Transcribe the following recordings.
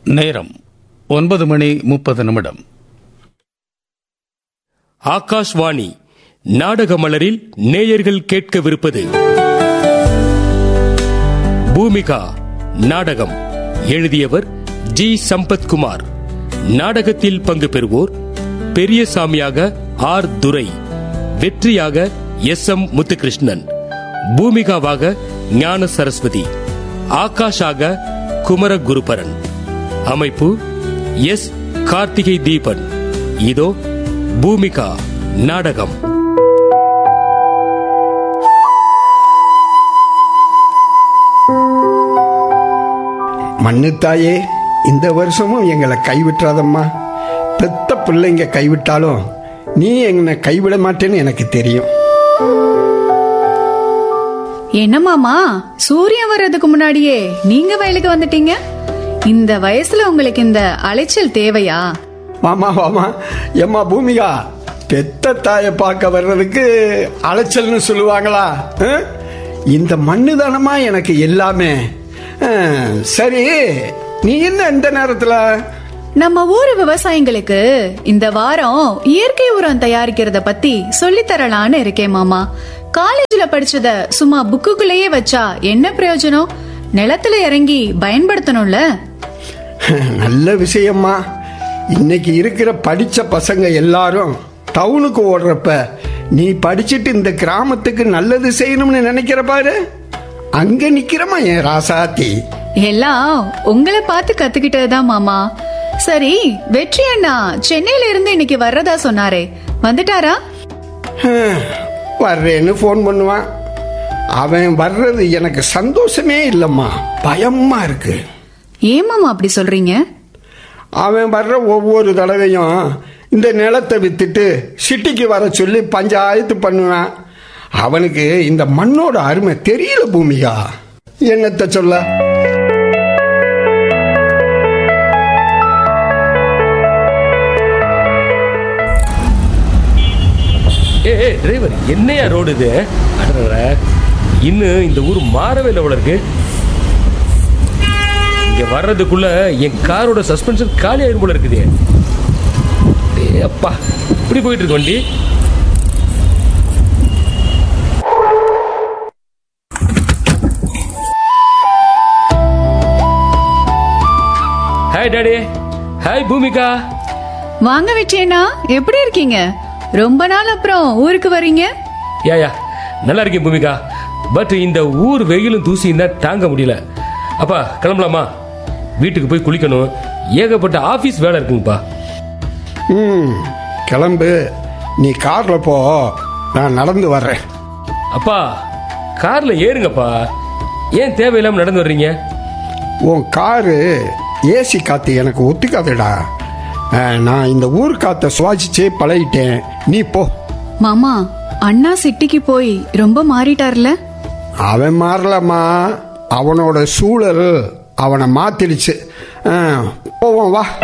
நேரம் ஒன்பது மணி முப்பது நிமிடம் ஆகாஷ்வாணி நாடக மலரில் நேயர்கள் கேட்கவிருப்பது பூமிகா நாடகம் எழுதியவர் ஜி சம்பத்குமார் நாடகத்தில் பங்கு பெறுவோர் பெரியசாமியாக ஆர் துரை வெற்றியாக எஸ் எம் முத்துகிருஷ்ணன் பூமிகாவாக ஞான சரஸ்வதி ஆகாஷாக குமர குருபரன் அமைப்பு எஸ் கார்த்திகை தீபன் இதோ பூமிகா நாடகம் மண்ணுத்தாயே இந்த வருஷமும் எங்களை கைவிட்டுறாதம்மா பெத்த பிள்ளைங்க கைவிட்டாலும் நீ என்னை கைவிட மாட்டேன்னு எனக்கு தெரியும் என்ன மாமா சூரியன் வர்றதுக்கு முன்னாடியே நீங்க வயலுக்கு வந்துட்டீங்க இந்த வயசுல உங்களுக்கு இந்த அலைச்சல் தேவையா மாமா வாமா எம்மா பூமிகா பெத்த தாயை பார்க்க வர்றதுக்கு அலைச்சல்னு சொல்லுவாங்களா ஆ? இந்த மண்ணு தானமா எனக்கு எல்லாமே ஆ, சரி நீ என்ன இந்த நேரத்துல நம்ம ஊர் விவசாயிங்களுக்கு இந்த வாரம் இயற்கை உரம் தயாரிக்கிறத பத்தி சொல்லித் தரலான்னு இருக்கேன் மாமா காலேஜ்ல படிச்சத சும்மா புக்குக்குள்ளேயே வச்சா என்ன பிரயோஜனம் நிலத்துல இறங்கி பயன்படுத்தணும்ல நல்ல விஷயம்மா இன்னைக்கு இருக்கிற படிச்ச பசங்க எல்லாரும் டவுனுக்கு ஓடுறப்ப நீ படிச்சிட்டு இந்த கிராமத்துக்கு நல்லது செய்யணும்னு நினைக்கிற பாரு அங்க நிக்கிறமா என் ராசாத்தி எல்லாம் உங்களை பார்த்து கத்துக்கிட்டதுதான் மாமா சரி வெற்றி அண்ணா சென்னையில இருந்து இன்னைக்கு வர்றதா சொன்னாரே வந்துட்டாரா ஹம், வர்றேன்னு ஃபோன் பண்ணுவான் அவன் வர்றது எனக்கு சந்தோஷமே இல்லம்மா பயமா இருக்கு ஏன் மாமா அப்படி சொல்றீங்க அவன் வர்ற ஒவ்வொரு தடவையும் இந்த நிலத்தை வித்துட்டு சிட்டிக்கு வர சொல்லி பஞ்சாயத்து பண்ணுவான் அவனுக்கு இந்த மண்ணோட அருமை தெரியல பூமிகா என்னத்த சொல்ல ஏ ஏ டிரைவர் என்னையா ரோடு இது அடடட. இன்னும் இந்த ஊர் மாறவே இல்லை போல இருக்கு இங்க வர்றதுக்குள்ள என் காரோட சஸ்பென்ஷன் காலி ஆயிரும் போல இருக்குது ஏ அப்பா இப்படி போயிட்டு இருக்கு வண்டி ஹாய் டாடி ஹாய் பூமிகா வாங்க வெற்றி அண்ணா எப்படி இருக்கீங்க ரொம்ப நாள் அப்புறம் ஊருக்கு வர்றீங்க யா யா நல்லா இருக்கேன் பூமிகா பட் இந்த ஊர் வெயிலும் தூசியும் தான் தாங்க முடியல அப்பா கிளம்பலாமா வீட்டுக்கு போய் குளிக்கணும் ஏகப்பட்ட ஆபீஸ் வேலை இருக்குங்கப்பா ம் கிளம்பு நீ கார்ல போ நான் நடந்து வர்றேன் அப்பா கார்ல ஏறுங்கப்பா ஏன் தேவையில்லாம நடந்து வர்றீங்க உன் காரு ஏசி காத்து எனக்கு ஒத்துக்காதுடா அஹ், நான் இந்த ஊர் காத்த சுவாசிச்சே பழகிட்டேன் நீ போ மாமா அண்ணா சிட்டிக்கு போய் ரொம்ப மாறிட்டார்ல அவன் மாறலம்மா அவனோட சூழல் அவனை மாத்திடுச்சு அஹ், போவோம் வா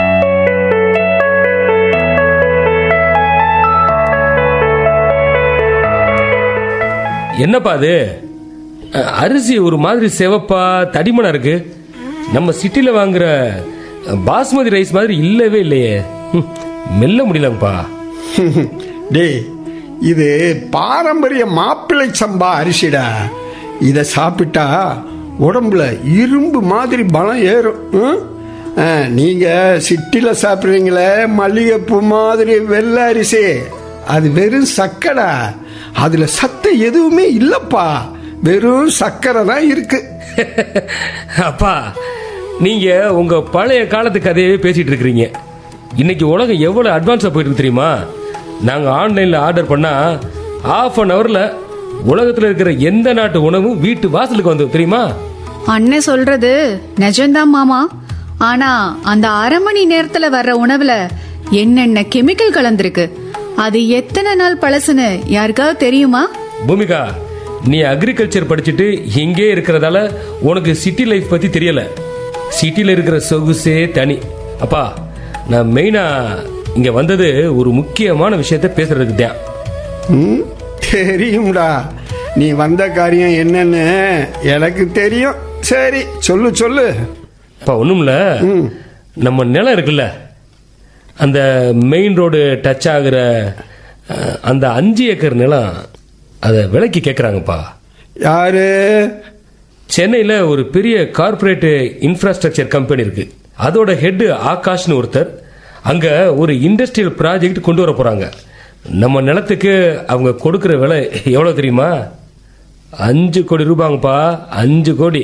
என்னப்பா அது அஹ், அரிசி ஒரு மாதிரி செவப்பா தடிமனா இருக்கு நம்ம சிட்டில வாங்குற அஹ், பாஸ்மதி ரைஸ் மாதிரி இல்லவே இல்லையே ஹம், மெல்ல முடியலங்கப்பா டேய் இது பாரம்பரிய மாப்பிள்ளை சம்பா அரிசிடா இத சாப்பிட்டா உடம்புல இரும்பு மாதிரி பலம் ஏறும் ம்? ஆ, நீங்க சிட்டில சாப்பிடுறீங்களே மல்லிகைப்பூ மாதிரி வெள்ளை அரிசி அது வெறும் சக்கடா அதுல சத்து எதுவுமே இல்லப்பா வெறும் சக்கரை தான் இருக்கு அப்பா நீங்க உங்க பழைய காலத்து கதையவே பேசிட்டு இருக்கிறீங்க இன்னைக்கு உலகம் எவ்வளவு அட்வான்ஸா போயிட்டு இருக்கு தெரியுமா நாங்க ஆன்லைன்ல ஆர்டர் பண்ணா ஹாஃப் அன் ஹவர்ல உலகத்துல இருக்கிற எந்த நாட்டு உணவும் வீட்டு வாசலுக்கு வந்து தெரியுமா அண்ணன் சொல்றது நிஜம்தான் மாமா ஆனா அந்த அரை மணி நேரத்துல வர்ற உணவுல என்னென்ன கெமிக்கல் கலந்திருக்கு அது எத்தனை நாள் பழசுன்னு யாருக்காவது தெரியுமா பூமிகா நீ அக்ரிகல்ச்சர் படிச்சுட்டு இங்கே இருக்கிறதால உனக்கு சிட்டி லைஃப் பத்தி தெரியல சிட்டில இருக்கிற சொகுசே தனி அப்பா நான் மெயினா இங்க வந்தது ஒரு முக்கியமான விஷயத்த பேசுறதுக்கு தான் ம், தெரியும்டா நீ வந்த காரியம் என்னன்னு எனக்கு தெரியும் சரி சொல்லு சொல்லு அப்பா ஒண்ணும்ல நம்ம நிலம் இருக்குல்ல அந்த மெயின் ரோடு டச் ஆகுற அஹ், அந்த அஞ்சு ஏக்கர் நிலம் அதை விலைக்கு கேட்குறாங்கப்பா யாரு சென்னையில் ஒரு பெரிய கார்ப்பரேட் இன்ஃப்ராஸ்ட்ரக்சர் கம்பெனி இருக்கு அதோட ஹெட் ஆகாஷ்னு ஒருத்தர் அங்க ஒரு இண்டஸ்ட்ரியல் ப்ராஜெக்ட் கொண்டு வர போறாங்க நம்ம நிலத்துக்கு அவங்க கொடுக்கிற விலை எவ்வளவு தெரியுமா அஞ்சு கோடி ரூபாங்கப்பா அஞ்சு கோடி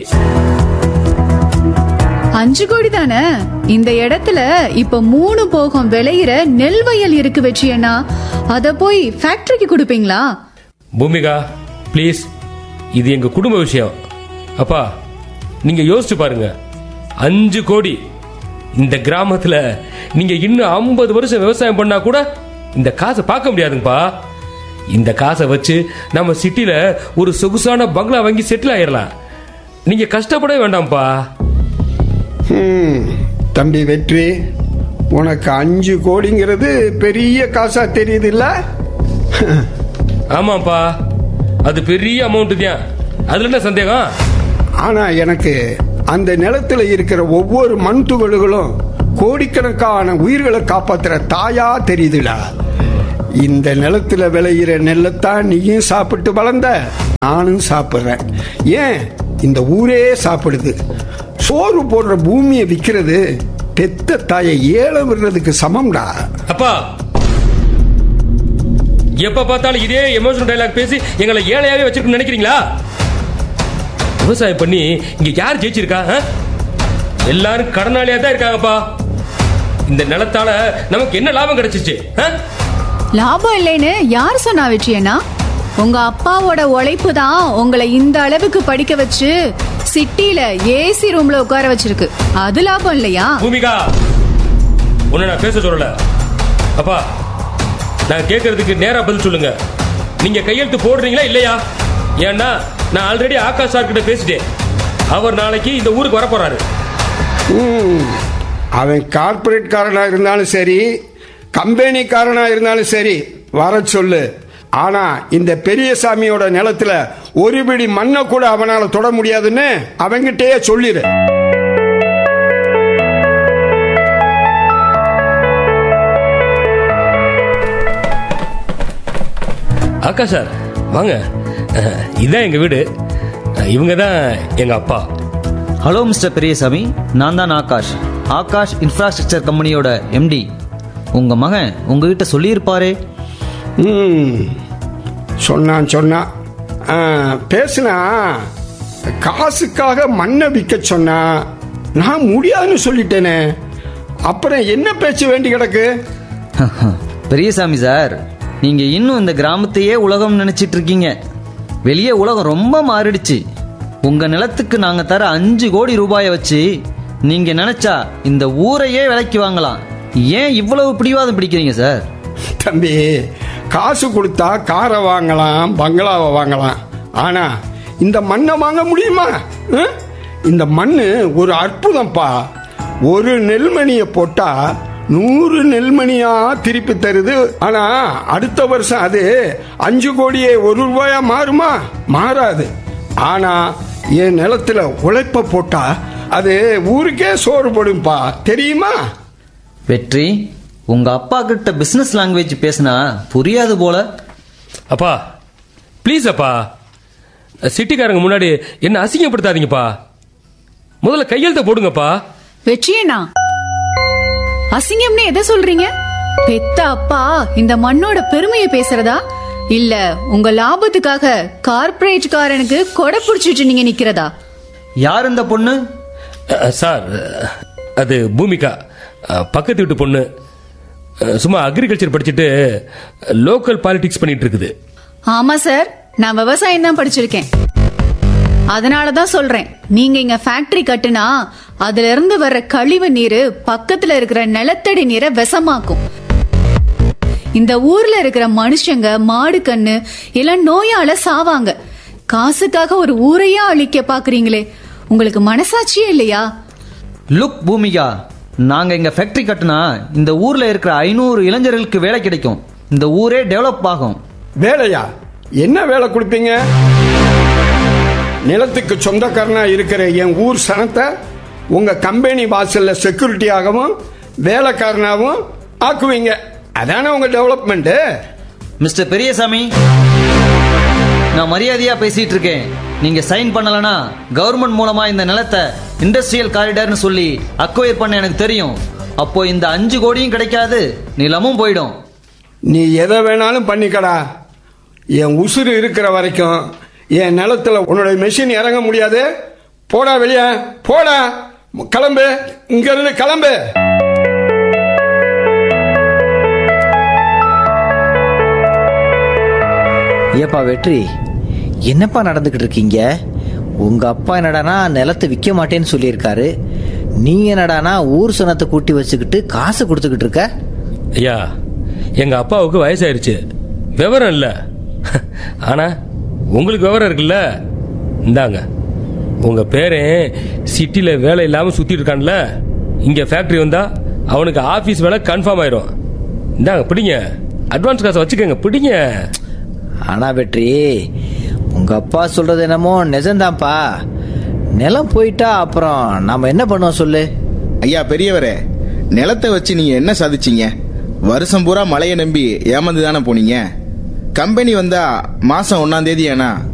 அஞ்சு கோடி தானே இந்த இடத்துல இப்ப மூணு போகம் விளையிற நெல் வயல் இருக்கு வச்சியன்னா அத போய் ஃபேக்டரிக்கு கொடுப்பீங்களா பூமிகா ப்ளீஸ் இது எங்க குடும்ப விஷயம் அப்பா நீங்க யோசிச்சு பாருங்க அஞ்சு கோடி இந்த கிராமத்துல நீங்க இன்னும் ஐம்பது வருஷம் விவசாயம் பண்ணா கூட இந்த காசை பார்க்க முடியாதுங்கப்பா இந்த காசை வச்சு நம்ம சிட்டில ஒரு சொகுசான பங்களா வாங்கி செட்டில் ஆயிடலாம் நீங்க கஷ்டப்படவே வேண்டாம்ப்பா ஹம், தம்பி வெற்றி உனக்கு அஞ்சு கோடிங்கிறது பெரிய காசா தெரியுது இல்ல ஆமாப்பா அது பெரிய அமௌண்ட் தான் அதுல என்ன சந்தேகம் ஆனா எனக்கு அந்த நிலத்துல இருக்கிற ஒவ்வொரு மண் துகள்களும் கோடிக்கணக்கான உயிர்களை காப்பாத்துற தாயா தெரியுதுடா இந்த நிலத்துல விளையிற நெல்லைத்தான் நீயும் சாப்பிட்டு வளர்ந்த நானும் சாப்பிடுறேன் ஏன் இந்த ஊரே சாப்பிடுது சோறு போடுற பூமியை விற்கிறது பெத்த தாயை ஏழை விடுறதுக்கு சமம்டா அப்பா எப்ப பார்த்தாலும் இதே எமோஷனல் டைலாக் பேசி எங்களை ஏழையாவே வச்சிருக்கணும்னு நினைக்கிறீங்களா விவசாயம் பண்ணி இங்க யார் ஜெயிச்சிருக்கா ஆ? எல்லாரும் கடனாளியா தான் இருக்காங்கப்பா இந்த நிலத்தால நமக்கு என்ன லாபம் கிடைச்சிச்சு ஆ? லாபம் இல்லைன்னு யார் சொன்னா வச்சியன்னா உங்க அப்பாவோட உழைப்பு தான் உங்களை இந்த அளவுக்கு படிக்க வச்சு சிட்டில ஏசி ரூம்ல உட்கார வச்சிருக்கு அது லாபம் இல்லையா பூமிகா உன்னை நான் பேச சொல்லல அப்பா நான் கேட்கறதுக்கு நேரா பதில் சொல்லுங்க நீங்க கையெழுத்து போடுறீங்களா இல்லையா ஏன்னா நான் ஆல்ரெடி ஆகாஷ் சார் கிட்ட பேசிட்டேன் அவர் நாளைக்கு இந்த ஊருக்கு வர போறாரு ம், அவன் கார்பரேட் காரனா இருந்தாலும் சரி கம்பெனிக்காரனா இருந்தாலும் சரி வர சொல்லு ஆனா இந்த பெரியசாமியோட நிலத்துல ஒரு பிடி மண்ணை கூட அவனால தொட முடியாதுன்னு அவங்கிட்டயே சொல்லிடு ஆகாஷ் சார் வாங்க அஹ், இதான் எங்க வீடு அஹ், இவங்க தான் எங்க அப்பா ஹலோ மிஸ்டர் பெரியசாமி நான் தான் ஆகாஷ் ஆகாஷ் இன்ஃப்ராஸ்ட்ரக்சர் கம்பெனியோட எம்டி உங்க மகன் உங்ககிட்ட சொல்லியிருப்பாரே ம், சொன்னான் சொன்னான் ஆ, பேசுனா காசுக்காக மண்ணை விற்க சொன்னா நான் முடியாதுன்னு சொல்லிட்டேனே அப்புறம் என்ன பேச்சு வேண்டி கிடக்கு பெரியசாமி சார் நீங்க இன்னும் இந்த கிராமத்தையே உலகம் நினைச்சிட்டு இருக்கீங்க வெளியே உலகம் ரொம்ப மாறிடுச்சு உங்க நிலத்துக்கு நாங்க தர அஞ்சு கோடி ரூபாயை வச்சு நீங்க நினைச்சா இந்த ஊரையே விலைக்கு வாங்கலாம் ஏன் இவ்வளவு பிடிவாதம் பிடிக்கிறீங்க சார் தம்பி காசு கொடுத்தா காரை வாங்கலாம் பங்களாவை வாங்கலாம் ஆனா இந்த மண்ணை வாங்க முடியுமா ம்? இந்த மண்ணு ஒரு அற்புதம்ப்பா ஒரு நெல்மணியை போட்டா நூறு நெல்மணியா திருப்பி தருது ஆனா அடுத்த வருஷம் அது அஞ்சு கோடியே ஒரு ரூபாயா மாறுமா மாறாது ஆனா என் நிலத்துல உழைப்ப போட்டா அது ஊருக்கே சோறு போடும்பா தெரியுமா வெற்றி உங்க அப்பா கிட்ட பிசினஸ் லாங்குவேஜ் பேசினா புரியாது போல அப்பா ப்ளீஸ் அப்பா சிட்டிக்காரங்க முன்னாடி என்ன அசிங்கப்படுத்தாதீங்கப்பா முதல்ல கையெழுத்த போடுங்கப்பா வெற்றியண்ணா அசிங்கம்னு எதை சொல்றீங்க பெத்த அப்பா இந்த மண்ணோட பெருமையை பேசுறதா இல்ல உங்க லாபத்துக்காக கார்ப்பரேட் காரனுக்கு கொடை புடிச்சிட்டு நீங்க நிக்கிறதா யார் இந்த பொண்ணு அஹ், சார் அஹ், அது பூமிகா அஹ், பக்கத்து வீட்டு பொண்ணு அஹ், சும்மா அக்ரிகல்ச்சர் படிச்சுட்டு லோக்கல் பாலிடிக்ஸ் பண்ணிட்டு இருக்குது ஆமா சார் நான் விவசாயம் தான் படிச்சிருக்கேன் அதனால தான் சொல்றேன் நீங்க இங்க ஃபேக்டரி கட்டுனா அதுல இருந்து வர்ற கழிவு நீரு பக்கத்துல இருக்கிற நிலத்தடி நீரை விஷமாக்கும் இந்த ஊர்ல இருக்கிற மனுஷங்க மாடு கண்ணு எல்லாம் நோயால சாவாங்க காசுக்காக ஒரு ஊரையே அழிக்க பாக்குறீங்களே உங்களுக்கு மனசாட்சியே இல்லையா லுக் பூமிகா நாங்க இங்க ஃபேக்டரி கட்டினா இந்த ஊர்ல இருக்கிற ஐநூறு இளைஞர்களுக்கு வேலை கிடைக்கும் இந்த ஊரே டெவலப் ஆகும் வேலையா என்ன வேலை கொடுப்பீங்க நிலத்துக்கு சொந்தக்காரனா இருக்கிற என் ஊர் சனத்தை உங்க கம்பெனி வாசல்ல செக்யூரிட்டியாகவும் வேலைக்காரனாகவும் ஆக்குவீங்க அதானே உங்க டெவலப்மெண்ட் மிஸ்டர் பெரியசாமி நான் மரியாதையா பேசிட்டு இருக்கேன் நீங்க சைன் பண்ணலனா கவர்மெண்ட் மூலமா இந்த நிலத்தை இண்டஸ்ட்ரியல் காரிடார்னு சொல்லி அக்வயர் பண்ண எனக்கு தெரியும் அப்போ இந்த அஞ்சு கோடியும் கிடைக்காது நிலமும் போயிடும் நீ எதை வேணாலும் பண்ணிக்கடா என் உசுறு இருக்கிற வரைக்கும் என் நிலத்துல உன்னுடைய மெஷின் இறங்க முடியாது போடா வெளியே போடா கிளம்பு இங்க இருந்து கிளம்பு ஏப்பா வெற்றி என்னப்பா நடந்துக்கிட்டு இருக்கீங்க உங்க அப்பா என்னடானா நிலத்தை விற்க மாட்டேன்னு சொல்லியிருக்காரு நீ என்னடானா ஊர் சனத்தை கூட்டி வச்சுக்கிட்டு காசு கொடுத்துக்கிட்டு இருக்க ஐயா எங்க அப்பாவுக்கு வயசாயிருச்சு விவரம் இல்ல ஆனா உங்களுக்கு விவரம் இருக்குல்ல இந்தாங்க உங்க பேரன் சிட்டில வேலை இல்லாம சுத்திட்டு இருக்கான்ல இங்க ஃபேக்டரி வந்தா அவனுக்கு ஆபீஸ் வேலை கன்ஃபார்ம் ஆயிரும் இந்தாங்க பிடிங்க அட்வான்ஸ் காசை வச்சுக்கோங்க பிடிங்க ஆனா வெற்றி உங்க அப்பா சொல்றது என்னமோ நிஜம்தான்ப்பா நிலம் போயிட்டா அப்புறம் நாம என்ன பண்ணுவோம் சொல்லு ஐயா பெரியவரே நிலத்தை வச்சு நீங்க என்ன சாதிச்சீங்க வருஷம் பூரா மழையை நம்பி ஏமாந்து தானே போனீங்க கம்பெனி வந்தா மாசம் ஒன்னாம் தேதி ஆனா